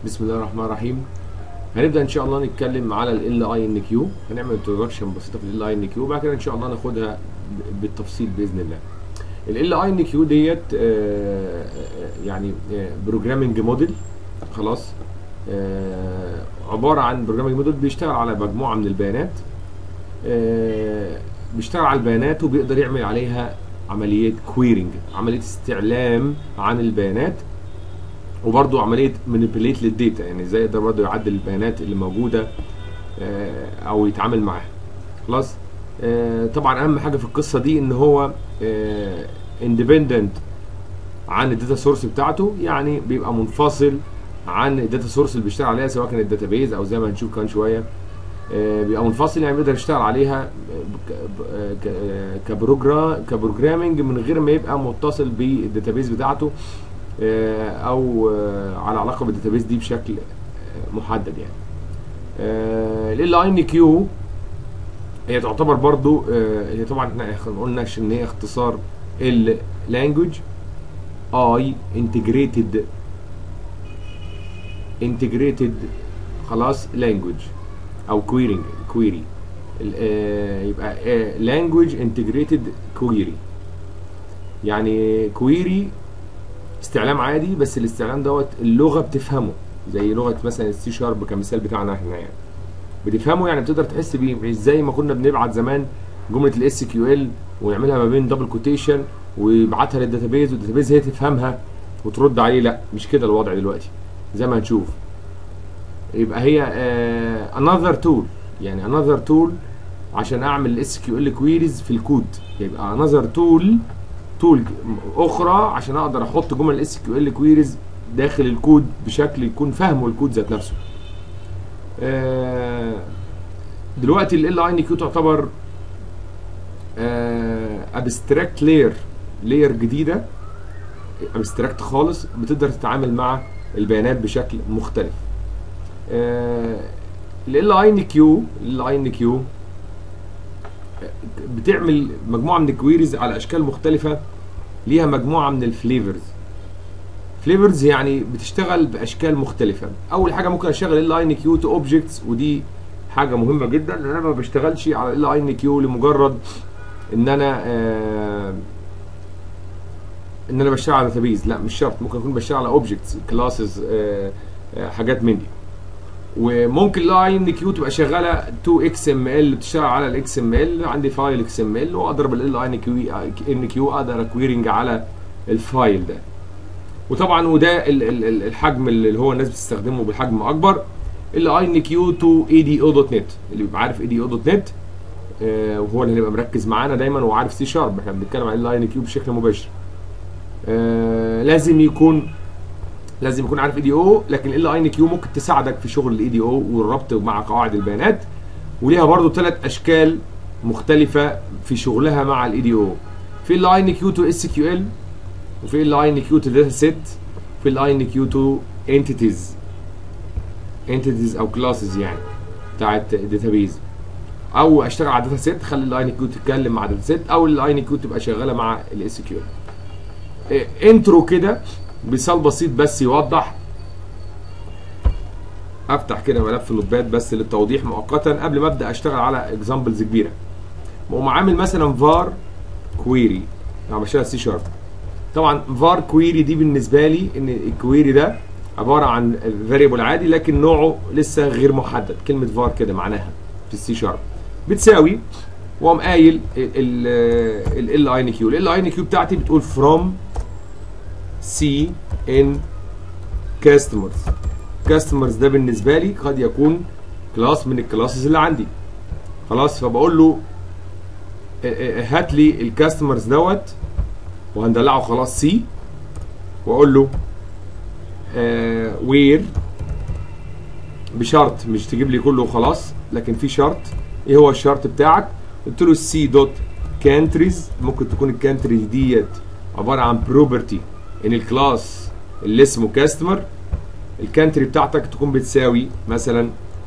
بسم الله الرحمن الرحيم هنبدا ان شاء الله نتكلم على ال اي ان كيو هنعمل انتروداكشن بسيطه في ال اي ان كيو وبعد كده ان شاء الله ناخدها ب- بالتفصيل باذن الله ال اي ان كيو ديت آه، آه، يعني بروجرامنج موديل خلاص آه، عباره عن بروجرامنج موديل بيشتغل على مجموعه من البيانات آه، بيشتغل على البيانات وبيقدر يعمل عليها عمليه كويرنج عمليه استعلام عن البيانات وبرضه عمليه مانيبيليت للداتا يعني ازاي يقدر برضه يعدل البيانات اللي موجوده آه، او يتعامل معاها خلاص آه، طبعا اهم حاجه في القصه دي ان هو اندبندنت عن الداتا سورس بتاعته يعني بيبقى منفصل عن الداتا سورس اللي بيشتغل عليها سواء كانت داتابيز او زي ما هنشوف كمان شويه آه، بيبقى منفصل يعني بيقدر يشتغل عليها ك- ك- كبروجرام كبروجرامنج من غير ما يبقى متصل بالداتابيز بتاعته آه، او آه، على علاقه بالداتابيز دي بشكل آه، محدد يعني ال اي ان كيو هي تعتبر برضو آه، هي طبعا احنا قلنا ان هي اختصار ال language اي انتجريتد انتجريتد خلاص language او querying query ال- آه، يبقى آه، language integrated query يعني query استعلام عادي بس الاستعلام دوت اللغه بتفهمه زي لغه مثلا السي شارب كمثال بتاعنا احنا يعني بتفهمه يعني بتقدر تحس بيه مش زي ما كنا بنبعت زمان جمله الاس كيو ال ونعملها ما بين دبل كوتيشن ويبعتها للداتابيز والداتابيز هي تفهمها وترد عليه لا مش كده الوضع دلوقتي زي ما هنشوف يبقى هي آه another tool يعني another tool عشان اعمل الاس كيو ال كويريز في الكود يبقى another tool تول اخرى عشان اقدر احط جمل الاس كيو ال كويريز داخل الكود بشكل يكون فاهمه الكود ذات نفسه آه، دلوقتي ال اي ان كيو تعتبر ابستراكت لاير لاير جديده ابستراكت خالص بتقدر تتعامل مع البيانات بشكل مختلف ال اي ان كيو ال اي ان كيو بتعمل مجموعه من الكويريز على اشكال مختلفه ليها مجموعه من الفليفرز فليفرز يعني بتشتغل باشكال مختلفه اول حاجه ممكن اشغل ال اي ان كيو تو اوبجكتس ودي حاجه مهمه جدا لان انا ما بشتغلش على ال اي ان كيو لمجرد ان انا آه ان انا بشتغل على داتابيز لا مش شرط ممكن اكون بشتغل على اوبجكتس كلاسز حاجات من دي وممكن الاي ان كيو تبقى شغاله 2 اكس ام ال بتشتغل على الاكس ام ال عندي فايل اكس ام ال واقدر بالال اي ان كيو ان كيو اقدر اكويرنج على الفايل ده وطبعا وده ال- ال- ال- الحجم اللي هو الناس بتستخدمه بحجم اكبر الاي ان كيو تو اي دي او دوت نت اللي بيبقى عارف اي دي او دوت نت وهو اللي هيبقى مركز معانا دايما وعارف سي شارب احنا بنتكلم عن الاي ان كيو بشكل مباشر آه، لازم يكون لازم يكون عارف اي دي او لكن ال اي ان كيو ممكن تساعدك في شغل الاي دي او والربط مع قواعد البيانات وليها برضو ثلاث اشكال مختلفه في شغلها مع الاي دي او في ال اي ان كيو تو اس كيو ال وفي ال اي ان كيو تو داتا سيت في ال اي ان كيو تو انتيتيز انتيتيز او كلاسز يعني بتاعت داتابيز او اشتغل على داتا سيت خلي الاي ان كيو تتكلم مع داتا سيت او الاي ان كيو تبقى شغاله مع الاس كيو ال انترو كده مثال بسيط بس يوضح افتح كده ملف اللوبات بس للتوضيح مؤقتا قبل ما ابدا اشتغل على اكزامبلز كبيره بقوم عامل مثلا فار كويري انا بشتغل سي شارب طبعا فار كويري دي بالنسبه لي ان الكويري ده عباره عن فاريبل عادي لكن نوعه لسه غير محدد كلمه فار كده معناها في السي شارب بتساوي واقوم قايل ال اي ان كيو ال اي ان كيو بتاعتي بتقول فروم سي ان كاستمرز كاستمرز ده بالنسبه لي قد يكون كلاس من الكلاسز اللي عندي خلاص فبقول له اه، اه، هات لي الكاستمرز دوت وهندلعه خلاص سي واقول له وير بشرط مش تجيب لي كله وخلاص لكن في شرط ايه هو الشرط بتاعك قلت له السي دوت كانتريز ممكن تكون الكانتريز ديت عباره عن بروبرتي ان الكلاس اللي اسمه كاستمر الكانتري بتاعتك تكون بتساوي مثلا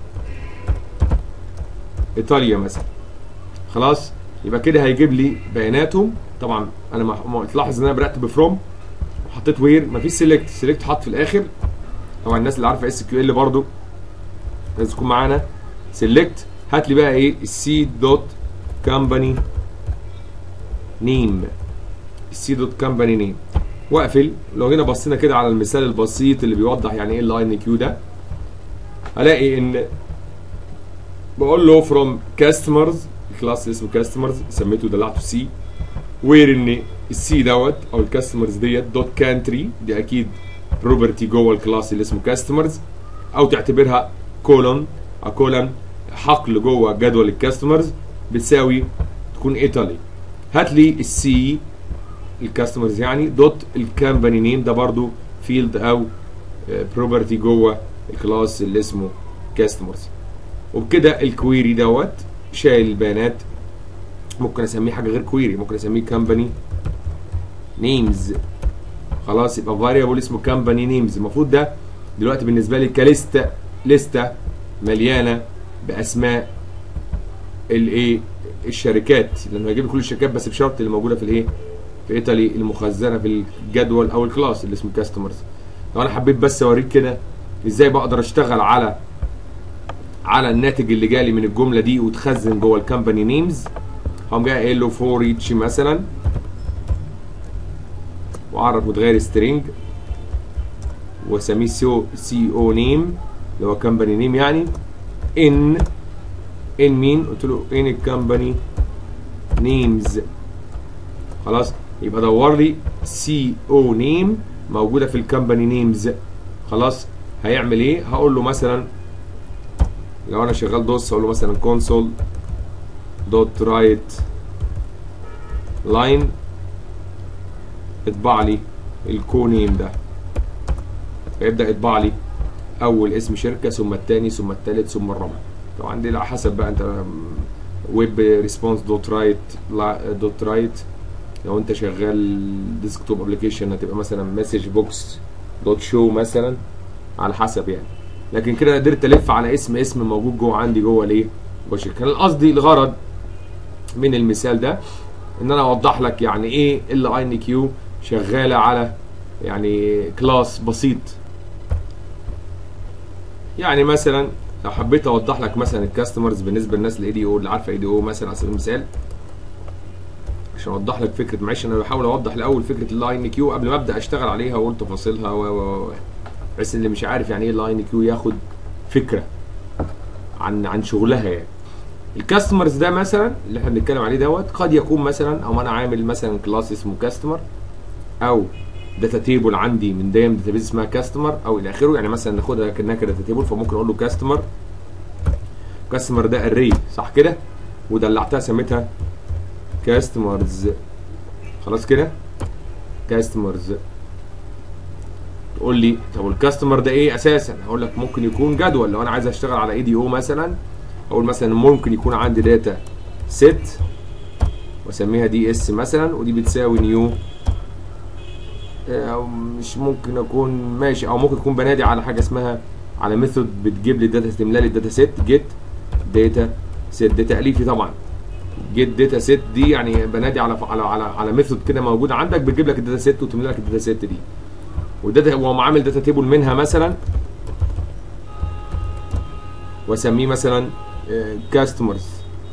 ايطاليا مثلا خلاص يبقى كده هيجيب لي بياناتهم طبعا انا ما ما- تلاحظ ان انا بدات بفروم وحطيت وير مفيش سيلكت سيلكت حط في الاخر طبعا الناس اللي عارفه اس كيو ال برضه لازم تكون معانا سيلكت هات لي بقى ايه السي دوت كامباني نيم السي دوت كامباني نيم واقفل لو جينا بصينا كده على المثال البسيط اللي بيوضح يعني ايه الاي ان كيو ده هلاقي ان بقول له فروم كاستمرز الكلاس اللي اسمه كاستمرز سميته دلعته سي وير ان السي دوت او الكاستمرز ديت دوت كانتري دي اكيد بروبرتي جوه الكلاس اللي اسمه كاستمرز او تعتبرها كولون او كولن حقل جوه جدول الكاستمرز بتساوي تكون ايطالي هات لي السي الكاستمرز يعني دوت الكامباني نيم ده برضو فيلد او بروبرتي جوه الكلاس اللي اسمه كاستمرز وبكده الكويري دوت شايل البيانات ممكن اسميه حاجه غير كويري ممكن اسميه كامباني نيمز خلاص يبقى فاريبل اسمه كامباني نيمز المفروض ده دلوقتي بالنسبه لي كليسته لسته مليانه باسماء الايه الشركات لانه هيجيب لي كل الشركات بس بشرط اللي موجوده في الايه في ايطالي المخزنه في الجدول او الكلاس اللي اسمه كاستمرز لو انا حبيت بس اوريك كده ازاي بقدر اشتغل على على الناتج اللي جالي من الجمله دي وتخزن جوه الكامباني نيمز هقوم جاي قايل له فور ايتش مثلا واعرف متغير سترينج واسميه سي سي او نيم اللي هو كامباني نيم يعني ان ان مين قلت له ان الكامباني نيمز خلاص يبقى دور لي سي او نيم موجوده في الكامباني نيمز خلاص هيعمل ايه هقول له مثلا لو انا شغال دوس اقول له مثلا كونسول دوت رايت لاين اطبع لي الكونيم ده فيبدا يطبع لي اول اسم شركه ثم الثاني ثم الثالث ثم الرابع طبعا دي على حسب بقى انت ويب ريسبونس دوت رايت دوت رايت لو انت شغال ديسكتوب ابلكيشن هتبقى مثلا مسج بوكس دوت شو مثلا على حسب يعني لكن كده قدرت الف على اسم اسم موجود جوه عندي جوه الايه جوه الشركه كان قصدي الغرض من المثال ده ان انا اوضح لك يعني ايه ال اي ان كيو شغاله على يعني كلاس بسيط يعني مثلا لو حبيت اوضح لك مثلا الكاستمرز بالنسبه للناس الاي دي او اللي عارفه اي دي او مثلا على سبيل المثال عشان اوضح لك فكره معلش انا بحاول اوضح الاول فكره الاي ان كيو قبل ما ابدا اشتغل عليها واقول تفاصيلها و و بحيث اللي مش عارف يعني ايه الاي ان كيو ياخد فكره عن عن شغلها يعني الكاستمرز ده مثلا اللي احنا بنتكلم عليه دوت قد يكون مثلا او انا عامل مثلا كلاس اسمه كاستمر او داتا تيبل عندي من دايم داتا بيز اسمها كاستمر او الى اخره يعني مثلا ناخدها كانها كداتا تيبل فممكن اقول له كاستمر كاستمر ده اري صح كده ودلعتها سميتها كاستمرز خلاص كده كاستمرز تقول لي طب الكاستمر ده ايه اساسا هقول لك ممكن يكون جدول لو انا عايز اشتغل على اي دي او مثلا اقول مثلا ممكن يكون عندي داتا ست واسميها دي اس مثلا ودي بتساوي نيو او مش ممكن اكون ماشي او ممكن اكون بنادي على حاجه اسمها على ميثود بتجيب لي الداتا تملى لي الداتا سيت جيت داتا سيت ده تاليفي طبعا جيت داتا سيت دي يعني بنادي على على على, على ميثود كده موجوده عندك بتجيب لك الداتا سيت وتملى لك الداتا سيت دي والداتا هو عامل داتا تيبل منها مثلا واسميه مثلا كاستمرز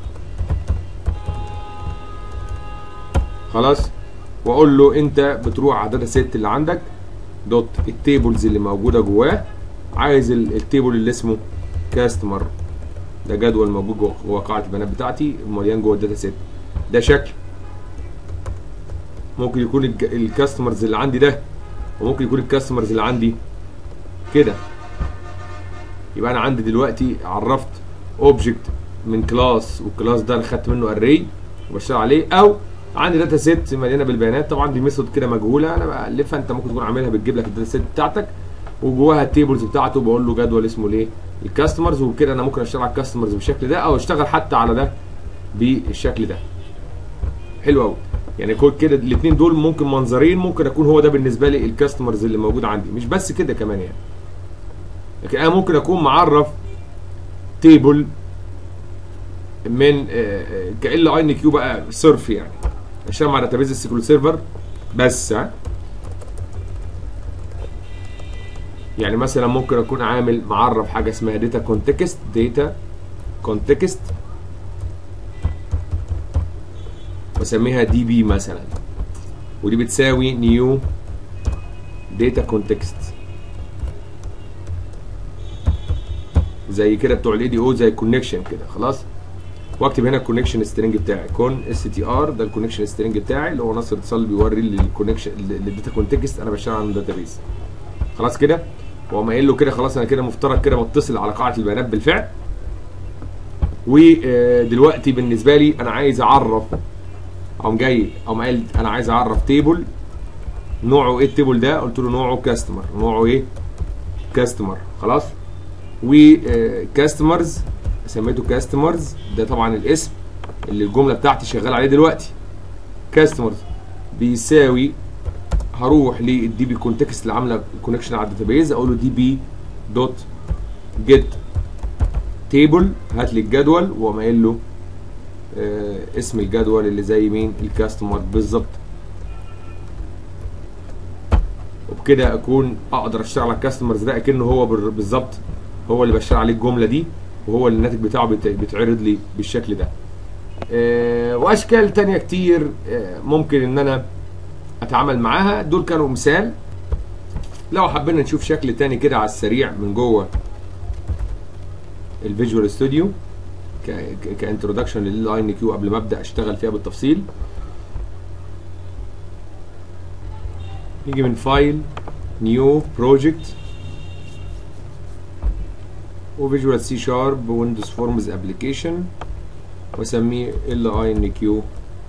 خلاص واقول له انت بتروح على الداتا سيت اللي عندك دوت التيبلز اللي موجوده جواه عايز التيبل اللي اسمه كاستمر ده جدول موجود جوه قاعده البيانات بتاعتي مليان جوه الداتا سيت ده شكل ممكن يكون الكاستمرز اللي عندي ده وممكن يكون الكاستمرز اللي عندي كده يبقى انا عندي دلوقتي عرفت اوبجكت من كلاس والكلاس ده انا خدت منه اري وبشتغل عليه او عندي داتا سيت مليانه بالبيانات طبعا دي ميثود كده مجهوله انا بالفها انت ممكن تكون عاملها بتجيب لك الداتا سيت بتاعتك وجواها التيبلز بتاعته بقول له جدول اسمه الايه الكاستمرز وبكده انا ممكن اشتغل على الكاستمرز بالشكل ده او اشتغل حتى على ده بالشكل ده حلو قوي يعني كود كده الاثنين دول ممكن منظرين ممكن اكون هو ده بالنسبه لي الكاستمرز اللي موجود عندي مش بس كده كمان يعني لكن انا ممكن اكون معرف تيبل من كال اي ان كيو بقى صرف يعني عشان مع داتابيز السيكول سيرفر بس ها يعني مثلا ممكن اكون عامل معرف حاجه اسمها داتا كونتكست داتا كونتكست واسميها دي بي مثلا ودي بتساوي نيو داتا كونتكست زي كده بتوع الاي دي او زي الكونكشن كده خلاص واكتب هنا الكونكشن سترينج بتاعي كون اس تي ار ده الكونكشن سترينج بتاعي اللي هو نص اتصال بيوري لي الكونكشن للداتا كونتكست انا بشتغل على الداتابيز خلاص كده وقام قايل له كده خلاص انا كده مفترض كده بتصل على قاعده البيانات بالفعل ودلوقتي بالنسبه لي انا عايز اعرف اقوم جاي اقوم قايل انا عايز اعرف تيبل نوعه ايه التيبل ده قلت له نوعه كاستمر نوعه ايه كاستمر خلاص وكاستمرز سميته كاستمرز ده طبعا الاسم اللي الجمله بتاعتي شغال عليه دلوقتي كاستمرز بيساوي هروح للدي بي كونتكست اللي عامله كونكشن على الداتابيز اقول له دي بي دوت جيت تيبل هات لي الجدول واقوم قايل له آه اسم الجدول اللي زي مين الكاستمر بالظبط وبكده اكون اقدر اشتغل على الكاستمرز ده اكنه هو بالظبط هو اللي بشتغل عليه الجمله دي وهو اللي الناتج بتاعه بيتعرض لي بالشكل ده آه واشكال تانية كتير آه ممكن ان انا اتعامل معاها دول كانوا مثال لو حبينا نشوف شكل تاني كده على السريع من جوه الفيجوال ستوديو كانترودكشن للاي ان كيو قبل ما ابدا اشتغل فيها بالتفصيل نيجي من فايل نيو بروجكت وفيجوال سي شارب ويندوز فورمز ابلكيشن واسميه ال اي ان كيو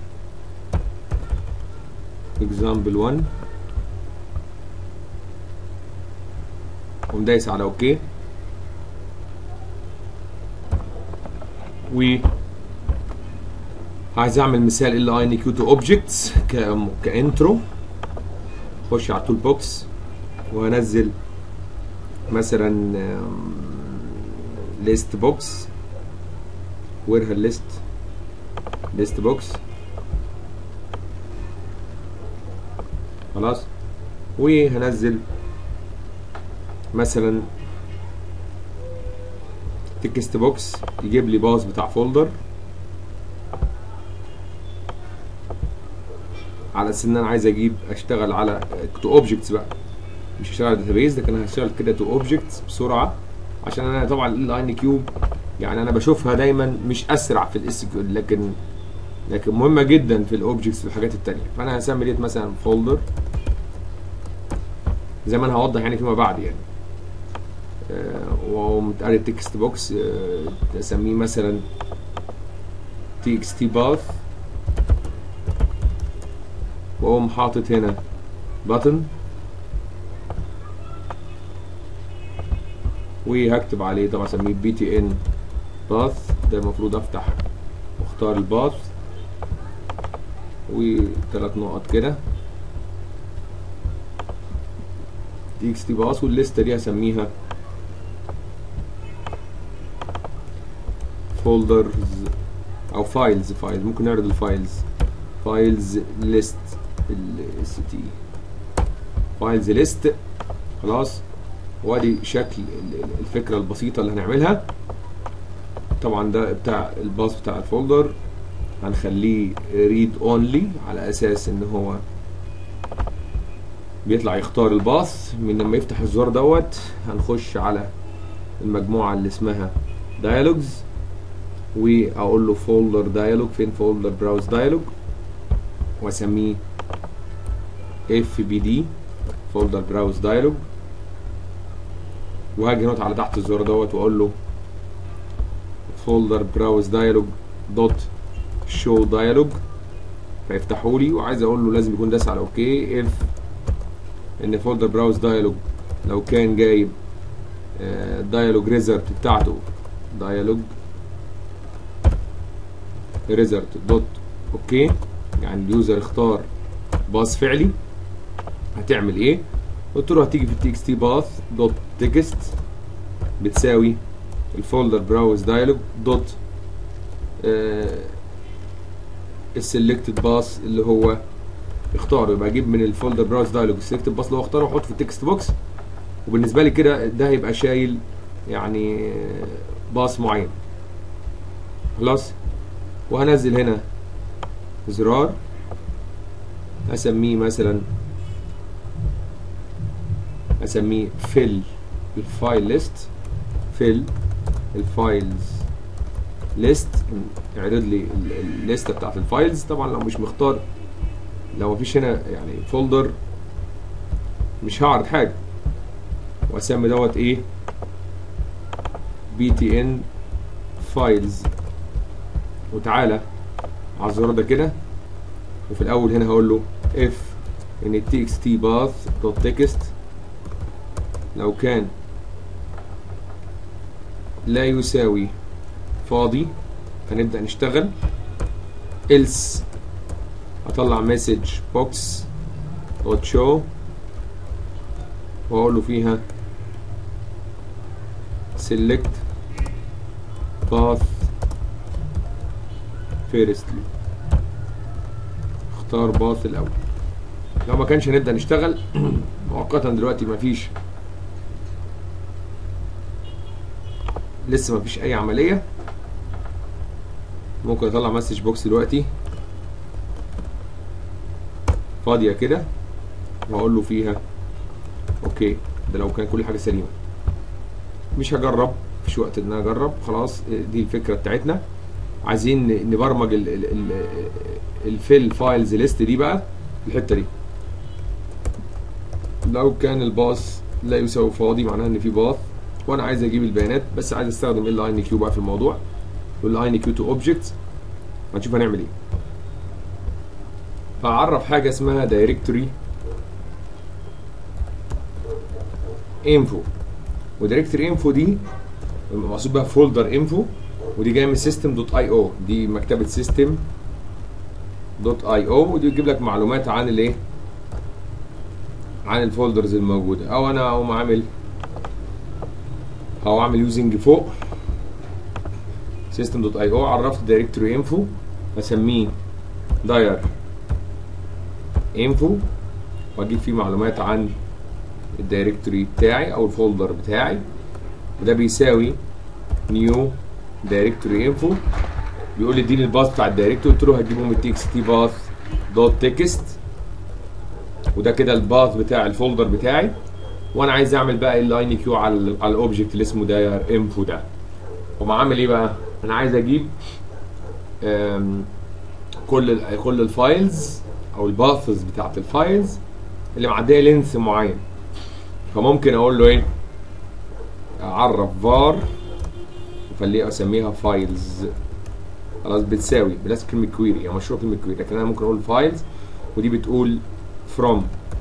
اكزامبل 1 ومدايس على اوكي و عايز اعمل مثال ال اي ان كيو تو اوبجكتس كانترو اخش على التول بوكس وهنزل مثلا ليست بوكس ويرها الليست ليست بوكس خلاص وهنزل مثلا تكست بوكس يجيب لي باص بتاع فولدر على اساس ان انا عايز اجيب اشتغل على تو اوبجكتس بقى مش هشتغل على داتابيز لكن هشتغل كده تو اوبجكتس بسرعه عشان انا طبعا ال ان كيو يعني انا بشوفها دايما مش اسرع في الاس كيو لكن لكن مهمه جدا في الاوبجكتس في الحاجات التانية فانا هسمي ديت مثلا فولدر زي ما انا هوضح يعني فيما بعد يعني آه ومتقال التكست بوكس آه اسميه مثلا تي اكس تي باث واقوم حاطط هنا بutton وهكتب عليه طبعا اسميه بي تي ان باث ده المفروض افتح واختار الباث وثلاث نقط كده تي اكس تي باث والليسته دي هسميها فولدرز او فايلز فايلز ممكن نعرض الفايلز فايلز ليست الاس تي فايلز ليست خلاص وادي شكل الفكره البسيطه اللي هنعملها طبعا ده بتاع الباص بتاع الفولدر هنخليه ريد اونلي على اساس ان هو بيطلع يختار الباص من لما يفتح الزرار دوت هنخش على المجموعه اللي اسمها دايلوجز واقول له فولدر دايلوج فين فولدر براوز دايلوج واسميه اف بي دي فولدر براوز دايلوج وهاجي نوت على تحت الزرار دوت واقول له فولدر براوز دايلوج دوت شو دايلوج فيفتحوا لي وعايز اقول له لازم يكون داس على اوكي اف ان فولدر براوز دايلوج لو كان جايب دايلوج ريزلت بتاعته دايلوج ريزلت دوت اوكي يعني اليوزر اختار باص فعلي هتعمل ايه قلت له هتيجي في التي اكس تي باث دوت تكست بتساوي الفولدر براوز دايلوج دوت السلكتد باص اللي هو اختاره يبقى اجيب من الفولدر براوز دايلوج السلكتد باص اللي هو اختاره واحطه في التكست بوكس وبالنسبه لي كده ده هيبقى شايل يعني باص معين خلاص وهنزل هنا زرار اسميه مثلا اسميه fill الفايل ليست fill الفايلز ليست اعرض لي الليسته بتاعت الفايلز طبعا لو مش مختار لو مفيش هنا يعني فولدر مش هعرض حاجه واسمي دوت ايه بي تي ان فايلز وتعالى على الزرار ده كده وفي الاول هنا هقول له اف ان تي اكس تي باث دوت تكست لو كان لا يساوي فاضي فنبدأ نشتغل else هطلع مسج بوكس دوت شو واقول له فيها select path firstly اختار باث الاول لو ما كانش هنبدأ نشتغل مؤقتا دلوقتي مفيش لسه مفيش اي عملية ممكن اطلع مسج بوكس دلوقتي فاضية كده واقول له فيها اوكي ده لو كان كل حاجة سليمة مش هجرب مفيش وقت ان انا اجرب خلاص دي الفكرة بتاعتنا عايزين نبرمج ال ال ال الفيل فايلز ليست دي بقى الحتة دي لو كان الباص لا يساوي فاضي معناها ان في باث وانا عايز اجيب البيانات بس عايز استخدم ال ان كيو بقى في الموضوع وال ان كيو تو اوبجكت هنشوف هنعمل ايه فاعرف حاجه اسمها دايركتوري انفو ودايركتوري انفو دي مقصود بها فولدر انفو ودي جايه من سيستم دوت اي او دي مكتبه سيستم دوت اي او ودي بتجيب لك معلومات عن الايه عن الفولدرز الموجوده او انا اقوم عامل او اعمل يوزنج فوق سيستم دوت اي او عرفت دايركتوري انفو اسميه داير انفو واجيب فيه معلومات عن الدايركتوري بتاعي او الفولدر بتاعي وده بيساوي نيو دايركتوري انفو بيقول لي اديني الباث بتاع الدايركتوري قلت له هتجيبه من تي اكس تي باث دوت تكست وده كده الباث بتاع الفولدر بتاعي وانا عايز اعمل بقى اللاين كيو على على الاوبجكت اللي اسمه داير انفو ده وما عامل ايه بقى انا عايز اجيب كل ال كل الفايلز او الباثز بتاعت الفايلز اللي معديه لينث معين فممكن اقول له ايه اعرف var وخليه اسميها فايلز خلاص بتساوي بلاش كلمه كويري يعني مشروع كلمه كويري لكن انا ممكن اقول فايلز ودي بتقول from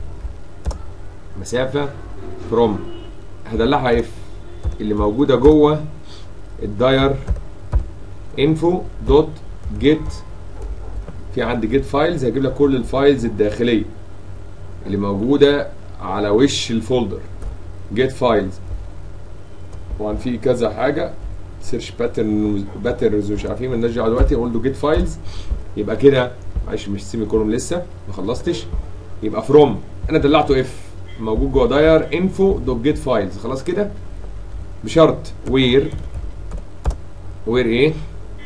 مسافه from هدلعها اف اللي موجوده جوه الداير info دوت جيت في عندي جيت فايلز هجيب لك كل الفايلز الداخليه اللي موجوده على وش الفولدر جيت فايلز طبعا في كذا حاجه سيرش باترن باترنز ومش عارفين مالناش دعوه دلوقتي اقول له جيت فايلز يبقى كده معلش مش سيمي كولوم لسه ما خلصتش يبقى فروم انا دلعته اف موجود جوه داير انفو دوت جيت فايلز خلاص كده بشرط وير وير ايه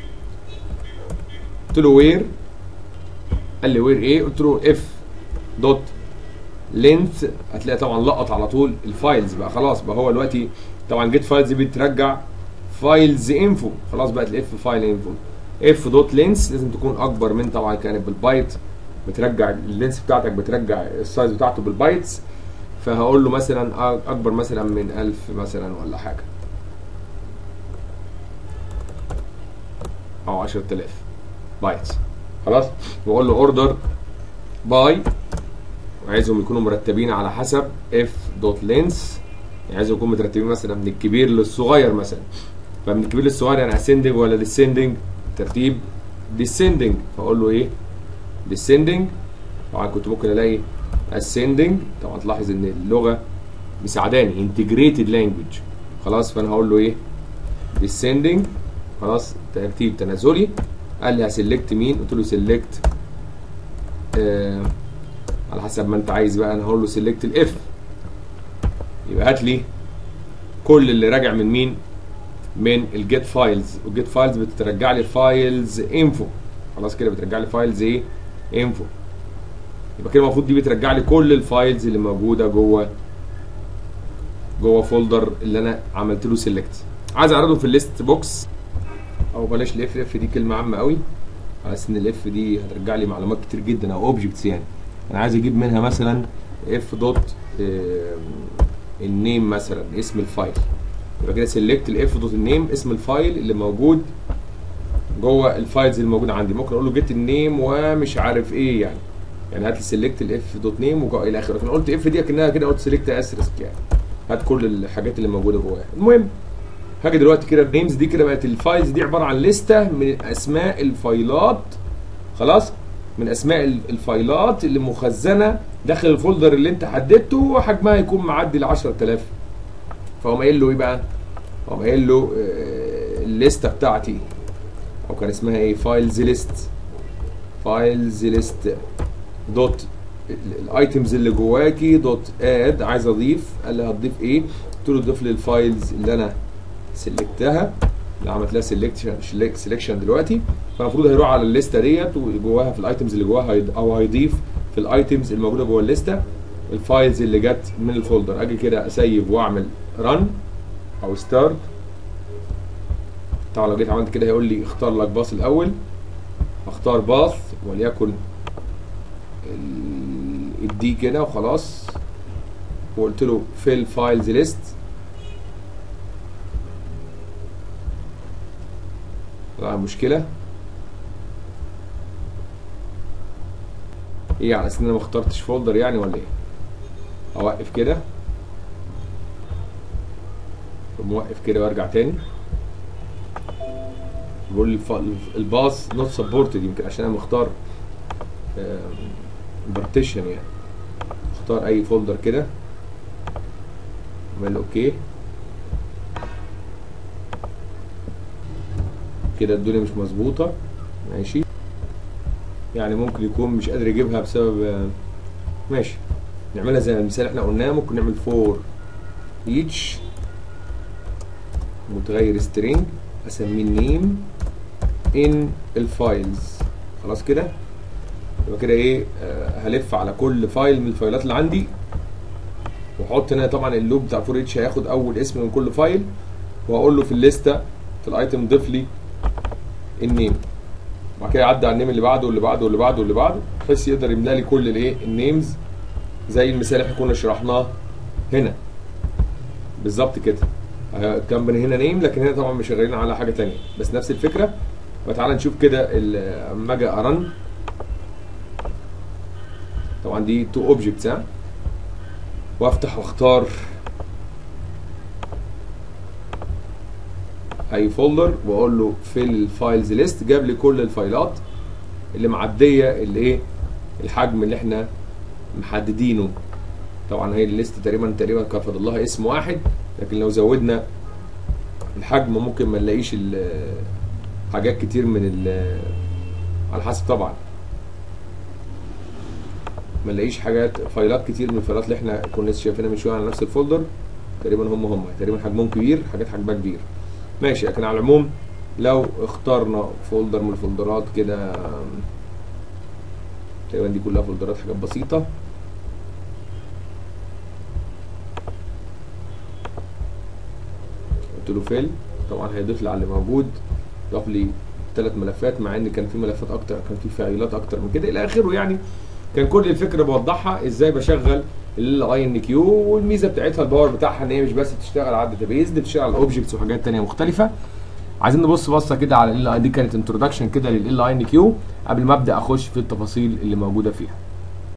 قلت له وير قال لي وير ايه قلت له اف دوت لينث هتلاقي طبعا لقط على طول الفايلز بقى خلاص بقى هو دلوقتي طبعا جيت فايلز دي بترجع فايلز انفو خلاص بقت الاف فايل انفو اف دوت لينس لازم تكون اكبر من طبعا كانت بالبايت بترجع اللينس بتاعتك بترجع السايز بتاعته بالبايتس فهقول له مثلا اكبر مثلا من 1000 مثلا ولا حاجه او 10000 بايتس خلاص واقول له اوردر باي وعايزهم يكونوا مرتبين على حسب اف دوت لينس يعني عايزهم يكونوا مترتبين مثلا من الكبير للصغير مثلا فمن الكبير للصغير يعني اسcending ولا descending ترتيب descending فاقول له ايه descending طبعا كنت ممكن الاقي ascending طبعا تلاحظ ان اللغه مساعداني integrated language خلاص فانا هقول له ايه descending خلاص ترتيب تنازلي قال لي هسلكت مين قلت له سلكت آه على حسب ما انت عايز بقى انا هقول له سلكت الاف يبقى هات لي كل اللي راجع من مين من الجيت فايلز والجيت فايلز بترجع لي فايلز انفو خلاص كده بترجع لي فايلز ايه انفو يبقى كده المفروض دي بترجع لي كل الفايلز اللي موجوده جوه جوه فولدر اللي انا عملت له سيلكت عايز اعرضه في الليست بوكس او بلاش الاف اف دي كلمه عامه قوي على اساس ان الاف دي هترجع لي معلومات كتير جدا او اوبجكتس يعني انا عايز اجيب منها مثلا اف دوت النيم مثلا اسم الفايل يبقى كده سيلكت الاف دوت النيم اسم الفايل اللي موجود جوه الفايلز اللي موجوده عندي ممكن اقول له جيت النيم ومش عارف ايه يعني يعني هات لي سيلكت الاف دوت نيم والى اخره لكن قلت اف دي اكنها كده قلت سيلكت اسرسك يعني هات كل الحاجات اللي موجوده جواها المهم هاجي دلوقتي كده النيمز دي كده بقت الفايلز دي عباره عن لسته من اسماء الفايلات خلاص من اسماء الفايلات اللي مخزنه داخل الفولدر اللي انت حددته وحجمها يكون معدي ل 10000 فقوم قايل له ايه بقى؟ قوم قايل له آه الليسته بتاعتي او كان اسمها ايه؟ فايلز ليست فايلز ليست دوت الايتمز اللي جواكي دوت اد عايز اضيف قال لي هتضيف ايه؟ قلت له ضيف لي الفايلز اللي انا سلكتها اللي عملت لها سيلكشن سيلكشن دلوقتي فالمفروض هيروح على الليسته ديت وجواها في الايتمز اللي جواها او هيضيف في الايتمز الموجوده جوه الليسته الفايلز اللي جت من الفولدر اجي كده اسيف واعمل رن او ستارت طبعا لو جيت عملت كده هيقول لي اختار لك باص الاول اختار باث وليكن الدي كده وخلاص وقلت له فيل فايلز ليست طبعا مشكله ايه على اساس ان انا ما اخترتش فولدر يعني ولا ايه اوقف كده موقف كده وارجع تاني بيقول لي الباص نوت سبورتد يمكن عشان انا مختار بارتيشن يعني اختار اي فولدر كده اعمل اوكي كده الدنيا مش مظبوطه ماشي يعني ممكن يكون مش قادر يجيبها بسبب ماشي نعملها زي المثال اللي احنا قلناه ممكن نعمل فور each متغير string اسميه نيم in الفايلز خلاص كده يبقى كده ايه آه هلف على كل فايل من الفايلات اللي عندي واحط هنا طبعا اللوب بتاع فور اتش هياخد اول اسم من كل فايل وهقول له في الليسته في الايتم ضيف لي النيم وبعد كده يعدي على النيم اللي بعده واللي بعده واللي بعده واللي بعده بحيث يقدر يملى لي كل الايه النيمز زي المثال اللي احنا كنا شرحناه هنا بالظبط كده الكمباني هنا نيم لكن هنا طبعا مش شغالين على حاجه ثانيه بس نفس الفكره فتعالى نشوف كده اما اجي ارن طبعا دي تو اوبجكتس ها وافتح واختار اي فولدر واقول له فيل الفايلز ليست جاب لي كل الفايلات اللي معديه الايه الحجم اللي احنا محددينه طبعا هي الليست تقريبا تقريبا كان فاضل لها اسم واحد لكن لو زودنا الحجم ممكن ما نلاقيش حاجات كتير من على حسب طبعا ما نلاقيش حاجات فايلات كتير من الفايلات اللي احنا كنا لسه شايفينها من شويه على نفس الفولدر تقريبا هم هم تقريبا حجمهم كبير حاجات حجمها كبير ماشي لكن على العموم لو اخترنا فولدر من الفولدرات كده تقريبا دي كلها فولدرات حاجات بسيطه قلت له فيل طبعا هيضيف لي على اللي موجود ضاف لي ثلاث ملفات مع ان كان في ملفات اكتر كان في فايلات اكتر من كده الى اخره يعني كان كل الفكره بوضحها ازاي بشغل الاي ان كيو والميزه بتاعتها الباور بتاعها ان هي مش بس بتشتغل على الداتابيز دي بتشتغل على الاوبجكتس وحاجات ثانيه مختلفه عايزين نبص بصه كده على ال دي كانت انتروداكشن كده لل ان كيو قبل ما ابدا اخش في التفاصيل اللي موجوده فيها